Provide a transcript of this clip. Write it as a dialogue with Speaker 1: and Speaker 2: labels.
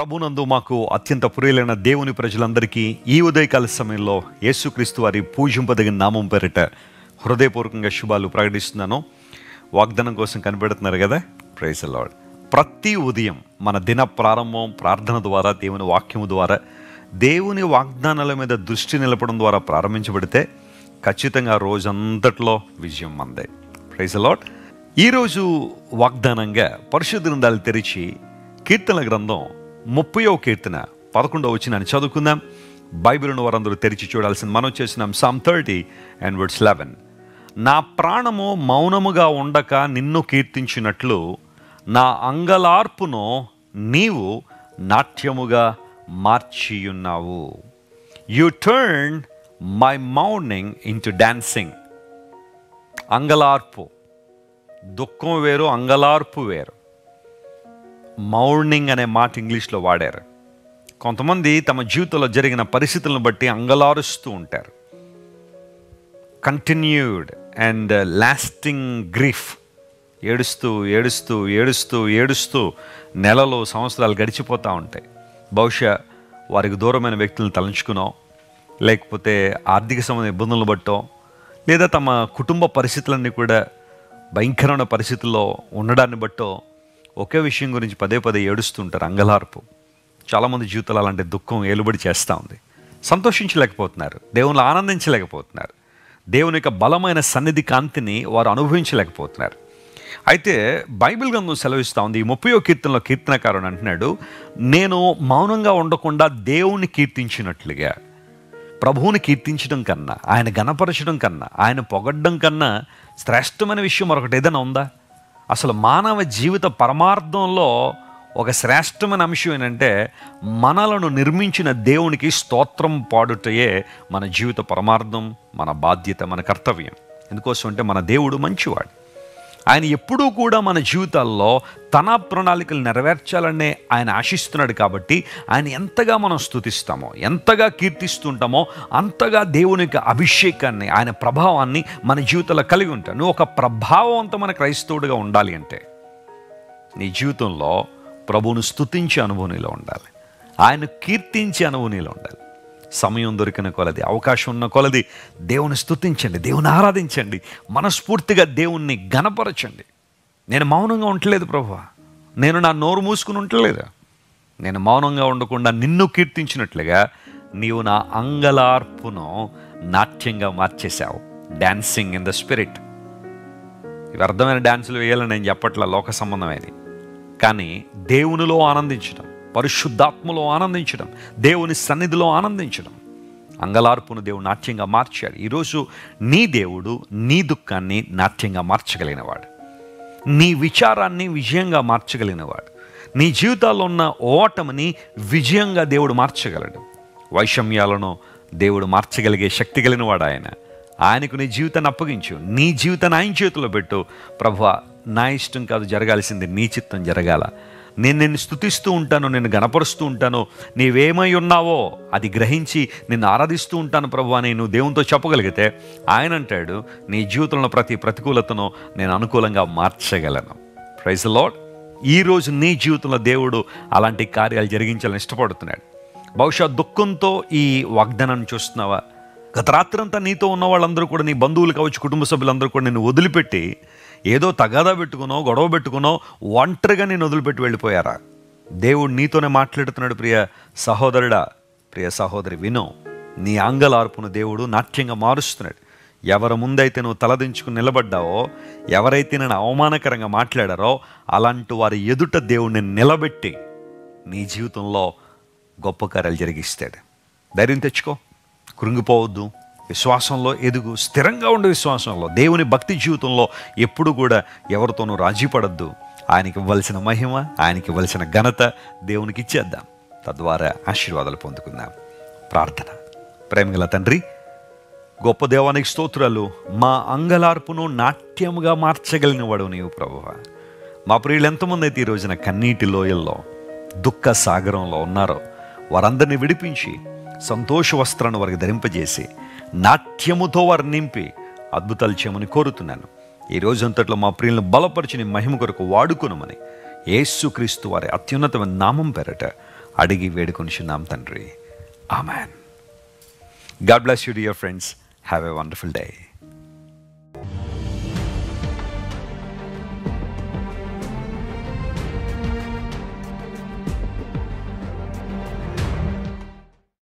Speaker 1: ప్రభునందు మాకు అత్యంత ప్రియులైన దేవుని ప్రజలందరికీ ఈ ఉదయకాల సమయంలో యేసుక్రీస్తు వారి పూజింపదగిన నామం పేరిట హృదయపూర్వకంగా శుభాలు ప్రకటిస్తున్నాను వాగ్దానం కోసం కనిపెడుతున్నారు కదా ప్రైజ్ లార్డ్ ప్రతి ఉదయం మన దిన ప్రారంభం ప్రార్థన ద్వారా దేవుని వాక్యము ద్వారా దేవుని వాగ్దానాల మీద దృష్టి నిలపడం ద్వారా ప్రారంభించబడితే ఖచ్చితంగా రోజంతట్లో విజయం మందే ప్రైజ్ లార్డ్ ఈరోజు వాగ్దానంగా పరిశుద్ధ గ్రంథాలు తెరిచి కీర్తనల గ్రంథం ముప్పయో కీర్తన పదకొండవ వచ్చిన చదువుకుందాం బైబిల్ను వారందరూ తెరిచి చూడాల్సింది మనం చేసినాం psalm thirty and words eleven నా ప్రాణము మౌనముగా ఉండక నిన్ను కీర్తించినట్లు నా అంగలార్పును నీవు నాట్యముగా మార్చియున్నావు you turn my mourning into dancing అంగలార్పు దుఃఖం వేరు అంగలార్పు వేరు మౌర్నింగ్ అనే మాట ఇంగ్లీష్లో వాడారు కొంతమంది తమ జీవితంలో జరిగిన పరిస్థితులను బట్టి అంగలారుస్తూ ఉంటారు కంటిన్యూడ్ అండ్ లాస్టింగ్ గ్రీఫ్ ఏడుస్తూ ఏడుస్తూ ఏడుస్తూ ఏడుస్తూ నెలలు సంవత్సరాలు గడిచిపోతూ ఉంటాయి బహుశా వారికి దూరమైన వ్యక్తులను తలంచుకునో లేకపోతే ఆర్థిక సంబంధ ఇబ్బందులను బట్టో లేదా తమ కుటుంబ పరిస్థితులన్నీ కూడా భయంకరమైన పరిస్థితుల్లో ఉండడాన్ని బట్టో ఒకే విషయం గురించి పదే పదే ఏడుస్తుంటారు అంగలార్పు చాలామంది జీవితాలు అలాంటి దుఃఖం ఏలుబడి చేస్తూ ఉంది సంతోషించలేకపోతున్నారు దేవుని ఆనందించలేకపోతున్నారు దేవుని యొక్క బలమైన సన్నిధి కాంతిని వారు అనుభవించలేకపోతున్నారు అయితే బైబిల్ గ్రంథం సెలవిస్తూ ఉంది ఈ ముప్పయో కీర్తనలో కీర్తనకారుడు అంటున్నాడు నేను మౌనంగా ఉండకుండా దేవుణ్ణి కీర్తించినట్లుగా ప్రభువుని కీర్తించడం కన్నా ఆయన గణపరచడం కన్నా ఆయన పొగడ్డం కన్నా శ్రేష్టమైన విషయం మరొకటి ఏదైనా ఉందా అసలు మానవ జీవిత పరమార్థంలో ఒక శ్రేష్టమైన అంశం ఏంటంటే మనలను నిర్మించిన దేవునికి స్తోత్రం పాడుటయే మన జీవిత పరమార్థం మన బాధ్యత మన కర్తవ్యం ఎందుకోసం అంటే మన దేవుడు మంచివాడు ఆయన ఎప్పుడూ కూడా మన జీవితాల్లో తన ప్రణాళికలు నెరవేర్చాలనే ఆయన ఆశిస్తున్నాడు కాబట్టి ఆయన ఎంతగా మనం స్తుతిస్తామో ఎంతగా కీర్తిస్తుంటామో అంతగా దేవుని యొక్క అభిషేకాన్ని ఆయన ప్రభావాన్ని మన జీవితంలో కలిగి ఉంటాం నువ్వు ఒక ప్రభావవంతమైన క్రైస్తవుడిగా ఉండాలి అంటే నీ జీవితంలో ప్రభువును స్తుతించే అనుభూనిలో ఉండాలి ఆయన కీర్తించే అనుభూనిలో ఉండాలి సమయం దొరికిన కొలది అవకాశం ఉన్న కొలది దేవుని స్తుతించండి దేవుని ఆరాధించండి మనస్ఫూర్తిగా దేవుణ్ణి గనపరచండి నేను మౌనంగా ఉండలేదు ప్రభు నేను నా నోరు మూసుకుని ఉండలేదు నేను మౌనంగా ఉండకుండా నిన్ను కీర్తించినట్లుగా నీవు నా అంగలార్పును నాట్యంగా మార్చేశావు డాన్సింగ్ ఇన్ ద స్పిరిట్ ఇవి అర్థమైన డ్యాన్సులు వేయాలని నేను చెప్పట్లా లోక సంబంధమైనది కానీ దేవునిలో ఆనందించడం పరిశుద్ధాత్మలో ఆనందించడం దేవుని సన్నిధిలో ఆనందించడం అంగలార్పును దేవుడు నాట్యంగా మార్చాడు ఈరోజు నీ దేవుడు నీ దుఃఖాన్ని నాట్యంగా మార్చగలిగినవాడు నీ విచారాన్ని విజయంగా మార్చగలిగినవాడు నీ జీవితాల్లో ఉన్న ఓటమిని విజయంగా దేవుడు మార్చగలడు వైషమ్యాలను దేవుడు మార్చగలిగే శక్తి కలిగినవాడు ఆయన ఆయనకు నీ జీవితాన్ని అప్పగించు నీ జీవితాన్ని ఆయన చేతిలో పెట్టు ప్రభు నా ఇష్టం కాదు జరగాల్సింది నీ చిత్తం జరగాల నేను నిన్ను స్థుతిస్తూ ఉంటాను నిన్ను గనపరుస్తూ ఉంటాను నీవేమై ఉన్నావో అది గ్రహించి నిన్ను ఆరాధిస్తూ ఉంటాను ప్రభు అని నువ్వు దేవునితో చెప్పగలిగితే ఆయన అంటాడు నీ జీవితంలో ప్రతి ప్రతికూలతను నేను అనుకూలంగా మార్చగలను ప్రైజ్ లాడ్ ఈరోజు నీ జీవితంలో దేవుడు అలాంటి కార్యాలు జరిగించాలని ఇష్టపడుతున్నాడు బహుశా దుఃఖంతో ఈ వాగ్దానాన్ని చూస్తున్నావా గత రాత్రంతా నీతో ఉన్న వాళ్ళందరూ కూడా నీ బంధువులు కావచ్చు కుటుంబ సభ్యులందరూ కూడా నిన్ను వదిలిపెట్టి ఏదో తగాదా పెట్టుకునో గొడవ పెట్టుకునో ఒంటరిగా నేను వదిలిపెట్టి వెళ్ళిపోయారా దేవుడు నీతోనే మాట్లాడుతున్నాడు ప్రియ సహోదరుడా ప్రియ సహోదరి వినో నీ అంగలార్పును దేవుడు నాట్యంగా మారుస్తున్నాడు ఎవరి ముందైతే నువ్వు తలదించుకుని నిలబడ్డావో ఎవరైతే నేను అవమానకరంగా మాట్లాడారో అలాంటి వారి ఎదుట దేవుడిని నిలబెట్టి నీ జీవితంలో గొప్ప కార్యాలు జరిగిస్తాడు ధైర్యం తెచ్చుకో కృంగిపోవద్దు విశ్వాసంలో ఎదుగు స్థిరంగా ఉండే విశ్వాసంలో దేవుని భక్తి జీవితంలో ఎప్పుడు కూడా ఎవరితోనూ రాజీ పడద్దు ఆయనకి ఇవ్వాల్సిన మహిమ ఆయనకి ఇవ్వాల్సిన ఘనత దేవునికి ఇచ్చేద్దాం తద్వారా ఆశీర్వాదాలు పొందుకుందాం ప్రార్థన ప్రేమగల తండ్రి గొప్ప దేవానికి స్తోత్రాలు మా అంగలార్పును నాట్యముగా మార్చగలిగిన వాడు నీవు ప్రభువ మా ప్రియులు ఎంతమంది అయితే ఈ రోజున కన్నీటి లోయల్లో దుఃఖ సాగరంలో ఉన్నారో వారందరినీ విడిపించి సంతోష వస్త్రాన్ని వారికి ధరింపజేసి నాట్యముతో వారు నింపి అద్భుతాలు చేయమని కోరుతున్నాను ఈ రోజంతట్లో మా ప్రియులను బలపరిచి నీ మహిమ కొరకు వాడుకునమని యేసుక్రీస్తు వారి అత్యున్నతమైన నామం పేరట అడిగి వేడుకొనిచున్నాం తండ్రి amen God bless you dear friends have a wonderful day